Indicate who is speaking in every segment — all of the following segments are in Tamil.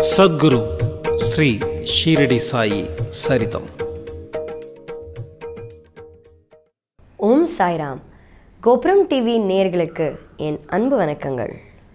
Speaker 1: సద్గురు శ్రీ షీరడి సాయి సరితం
Speaker 2: ஓம் சாய்ராம் கோபுரம் டிவி நேயர்களுக்கு என் அன்பு வணக்கங்கள்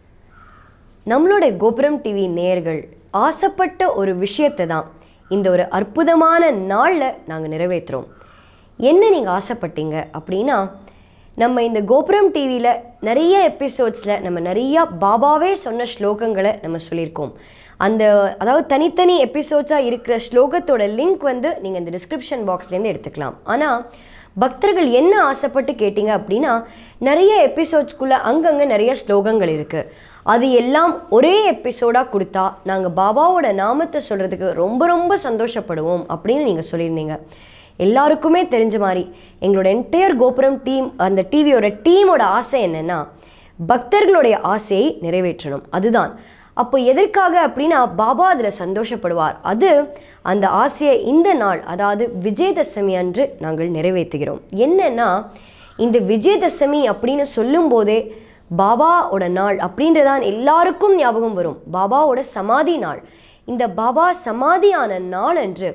Speaker 2: நம்மளோட கோபுரம் டிவி நேயர்கள் ஆசைப்பட்ட ஒரு விஷயத்தை தான் இந்த ஒரு அற்புதமான நாளில் நாங்கள் நிறைவேற்றுறோம் என்ன நீங்கள் ஆசைப்பட்டீங்க அப்படின்னா நம்ம இந்த கோபுரம் டிவியில் நிறைய எபிசோட்ஸில் நம்ம நிறையா பாபாவே சொன்ன ஸ்லோகங்களை நம்ம சொல்லியிருக்கோம் அந்த அதாவது தனித்தனி எபிசோட்ஸாக இருக்கிற ஸ்லோகத்தோட லிங்க் வந்து நீங்கள் இந்த டிஸ்கிரிப்ஷன் பாக்ஸ்லேருந்து எடுத்துக்கலாம் ஆனால் பக்தர்கள் என்ன ஆசைப்பட்டு கேட்டீங்க அப்படின்னா நிறைய எபிசோட்ஸ்குள்ளே அங்கங்கே நிறைய ஸ்லோகங்கள் இருக்குது அது எல்லாம் ஒரே எபிசோடாக கொடுத்தா நாங்கள் பாபாவோட நாமத்தை சொல்கிறதுக்கு ரொம்ப ரொம்ப சந்தோஷப்படுவோம் அப்படின்னு நீங்கள் சொல்லியிருந்தீங்க எல்லாருக்குமே தெரிஞ்ச மாதிரி எங்களோட என்டையர் கோபுரம் டீம் அந்த டிவியோட டீமோட ஆசை என்னென்னா பக்தர்களுடைய ஆசையை நிறைவேற்றணும் அதுதான் அப்போ எதற்காக அப்படின்னா பாபா அதில் சந்தோஷப்படுவார் அது அந்த ஆசையை இந்த நாள் அதாவது விஜயதசமி அன்று நாங்கள் நிறைவேற்றுகிறோம் என்னன்னா இந்த விஜயதசமி அப்படின்னு சொல்லும்போதே பாபாவோட நாள் அப்படின்றதான் எல்லாருக்கும் ஞாபகம் வரும் பாபாவோட சமாதி நாள் இந்த பாபா சமாதியான நாள் அன்று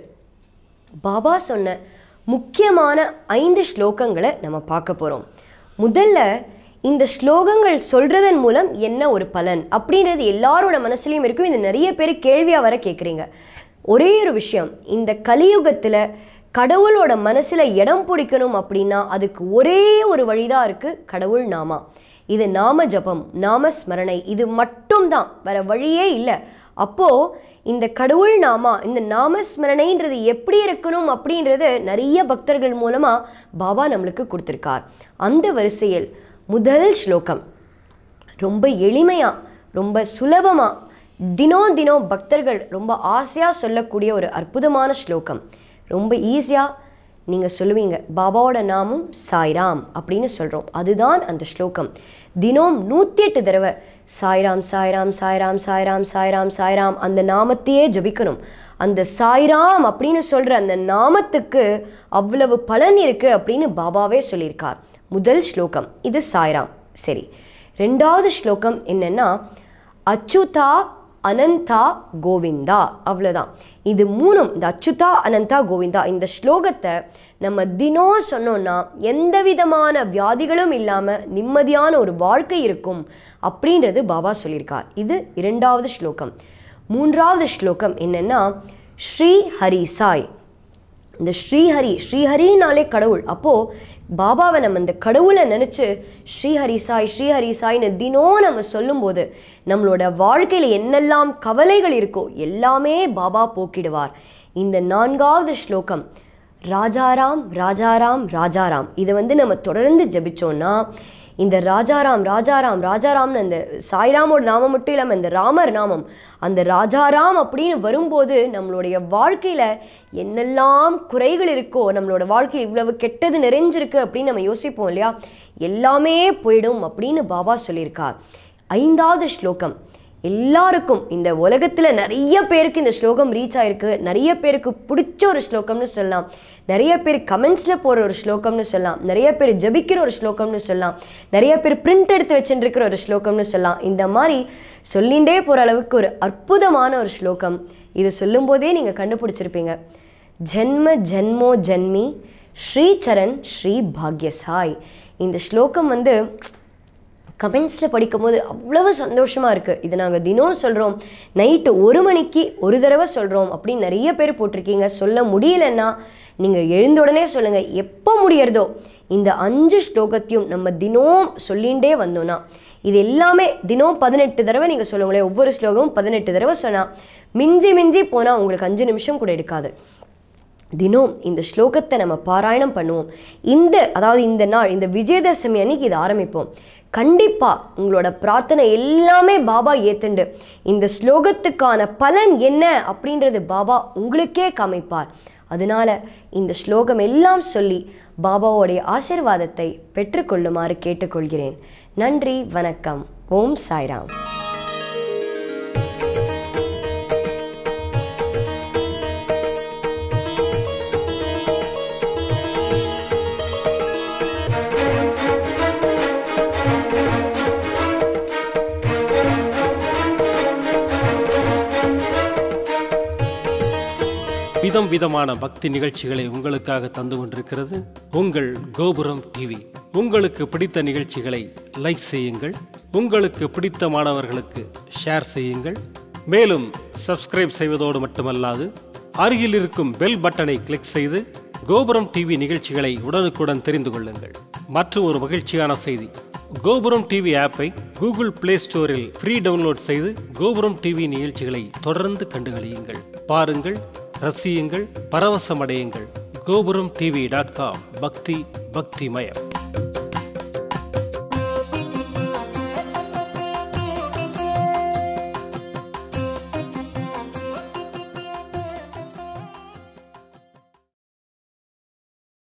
Speaker 2: பாபா சொன்ன முக்கியமான ஐந்து ஸ்லோகங்களை நம்ம பார்க்க போகிறோம் முதல்ல இந்த ஸ்லோகங்கள் சொல்கிறதன் மூலம் என்ன ஒரு பலன் அப்படின்றது எல்லாரோட மனசுலையும் இருக்கும் இது நிறைய பேர் கேள்வியாக வர கேட்குறீங்க ஒரே ஒரு விஷயம் இந்த கலியுகத்தில் கடவுளோட மனசில் இடம் பிடிக்கணும் அப்படின்னா அதுக்கு ஒரே ஒரு வழிதான் இருக்குது கடவுள் நாமா இது நாம ஜபம் நாம ஸ்மரணை இது மட்டும்தான் வேற வழியே இல்லை அப்போது இந்த கடவுள் நாமா இந்த நாமஸ்மரணைன்றது எப்படி இருக்கணும் அப்படின்றது நிறைய பக்தர்கள் மூலமாக பாபா நம்மளுக்கு கொடுத்துருக்கார் அந்த வரிசையில் முதல் ஸ்லோகம் ரொம்ப எளிமையாக ரொம்ப சுலபமாக தினம் தினம் பக்தர்கள் ரொம்ப ஆசையாக சொல்லக்கூடிய ஒரு அற்புதமான ஸ்லோகம் ரொம்ப ஈஸியாக நீங்கள் சொல்லுவீங்க பாபாவோட நாமம் சாய்ராம் அப்படின்னு சொல்கிறோம் அதுதான் அந்த ஸ்லோகம் தினம் நூற்றி எட்டு தடவை சாய்ராம் சாய்ராம் சாய்ராம் சாய்ராம் சாய்ராம் சாய்ராம் அந்த நாமத்தையே ஜபிக்கணும் அந்த சாய்ராம் அப்படின்னு சொல்கிற அந்த நாமத்துக்கு அவ்வளவு பலன் இருக்குது அப்படின்னு பாபாவே சொல்லியிருக்கார் முதல் ஸ்லோகம் இது சாய்ராம் சரி ரெண்டாவது ஸ்லோகம் என்னென்னா அச்சுதா அனந்தா கோவிந்தா அவ்வளோதான் இது மூணும் இந்த அச்சுதா அனந்தா கோவிந்தா இந்த ஸ்லோகத்தை நம்ம தினம் சொன்னோன்னா எந்த விதமான வியாதிகளும் இல்லாமல் நிம்மதியான ஒரு வாழ்க்கை இருக்கும் அப்படின்றது பாபா சொல்லியிருக்கார் இது இரண்டாவது ஸ்லோகம் மூன்றாவது ஸ்லோகம் என்னென்னா ஸ்ரீ ஹரி சாய் இந்த ஸ்ரீஹரி ஸ்ரீஹரினாலே கடவுள் அப்போது பாபாவை நம்ம இந்த கடவுளை நினச்சி ஸ்ரீஹரி சாய் ஸ்ரீஹரி சாய்னு தினம் நம்ம சொல்லும்போது நம்மளோட வாழ்க்கையில் என்னெல்லாம் கவலைகள் இருக்கோ எல்லாமே பாபா போக்கிடுவார் இந்த நான்காவது ஸ்லோகம் ராஜாராம் ராஜாராம் ராஜாராம் இதை வந்து நம்ம தொடர்ந்து ஜபிச்சோன்னா இந்த ராஜாராம் ராஜாராம் ராஜாராம்னு அந்த சாய்ராமோட நாமம் மட்டும் இல்லாமல் இந்த ராமர் நாமம் அந்த ராஜாராம் அப்படின்னு வரும்போது நம்மளுடைய வாழ்க்கையில் என்னெல்லாம் குறைகள் இருக்கோ நம்மளோட வாழ்க்கையில் இவ்வளவு கெட்டது நிறைஞ்சிருக்கு அப்படின்னு நம்ம யோசிப்போம் இல்லையா எல்லாமே போயிடும் அப்படின்னு பாபா சொல்லியிருக்கார் ஐந்தாவது ஸ்லோகம் எல்லாருக்கும் இந்த உலகத்தில் நிறைய பேருக்கு இந்த ஸ்லோகம் ரீச் ஆயிருக்கு நிறைய பேருக்கு பிடிச்ச ஒரு ஸ்லோகம்னு சொல்லலாம் நிறைய பேர் கமெண்ட்ஸில் போகிற ஒரு ஸ்லோகம்னு சொல்லலாம் நிறைய பேர் ஜபிக்கிற ஒரு ஸ்லோகம்னு சொல்லலாம் நிறைய பேர் பிரிண்ட் எடுத்து வச்சுருக்கிற ஒரு ஸ்லோகம்னு சொல்லலாம் இந்த மாதிரி சொல்லிகிட்டே போகிற அளவுக்கு ஒரு அற்புதமான ஒரு ஸ்லோகம் இது சொல்லும்போதே நீங்கள் கண்டுபிடிச்சிருப்பீங்க ஜென்ம ஜென்மோ ஜென்மி ஸ்ரீச்சரண் ஸ்ரீ பாக்யசாய் இந்த ஸ்லோகம் வந்து கமெண்ட்ஸில் படிக்கும்போது அவ்வளவு சந்தோஷமாக இருக்குது இது நாங்கள் தினம் சொல்கிறோம் நைட்டு ஒரு மணிக்கு ஒரு தடவை சொல்கிறோம் அப்படின்னு நிறைய பேர் போட்டிருக்கீங்க சொல்ல முடியலன்னா நீங்கள் எழுந்த உடனே சொல்லுங்கள் எப்போ முடியறதோ இந்த அஞ்சு ஸ்லோகத்தையும் நம்ம தினம் சொல்லிகிட்டே வந்தோன்னா இது எல்லாமே தினம் பதினெட்டு தடவை நீங்கள் சொல்லுங்களேன் ஒவ்வொரு ஸ்லோகமும் பதினெட்டு தடவை சொன்னால் மிஞ்சி மிஞ்சி போனால் உங்களுக்கு அஞ்சு நிமிஷம் கூட எடுக்காது தினம் இந்த ஸ்லோகத்தை நம்ம பாராயணம் பண்ணுவோம் இந்த அதாவது இந்த நாள் இந்த விஜயதசமி அன்னைக்கு இதை ஆரம்பிப்போம் கண்டிப்பாக உங்களோட பிரார்த்தனை எல்லாமே பாபா ஏத்துண்டு இந்த ஸ்லோகத்துக்கான பலன் என்ன அப்படின்றது பாபா உங்களுக்கே காமிப்பார் அதனால இந்த ஸ்லோகம் எல்லாம் சொல்லி பாபாவோடைய ஆசிர்வாதத்தை பெற்றுக்கொள்ளுமாறு கேட்டுக்கொள்கிறேன் நன்றி வணக்கம் ஓம் சாய்ராம்
Speaker 1: விதம் விதமான பக்தி நிகழ்ச்சிகளை உங்களுக்காக தந்து கொண்டிருக்கிறது உங்கள் கோபுரம் டிவி உங்களுக்கு பிடித்த நிகழ்ச்சிகளை லைக் செய்யுங்கள் உங்களுக்கு பிடித்த மாணவர்களுக்கு ஷேர் செய்யுங்கள் மேலும் சப்ஸ்கிரைப் செய்வதோடு மட்டுமல்லாது அருகில் இருக்கும் பெல் பட்டனை கிளிக் செய்து கோபுரம் டிவி நிகழ்ச்சிகளை உடனுக்குடன் தெரிந்து கொள்ளுங்கள் மற்றும் ஒரு மகிழ்ச்சியான செய்தி கோபுரம் டிவி ஆப்பை கூகுள் பிளே ஸ்டோரில் ஃப்ரீ டவுன்லோட் செய்து கோபுரம் டிவி நிகழ்ச்சிகளை தொடர்ந்து கண்டுகளியுங்கள் பாருங்கள் ரசியுங்கள் பரவசமடையுங்கள் கோபுரம் டிவி டாட் காம் பக்தி பக்திமயம்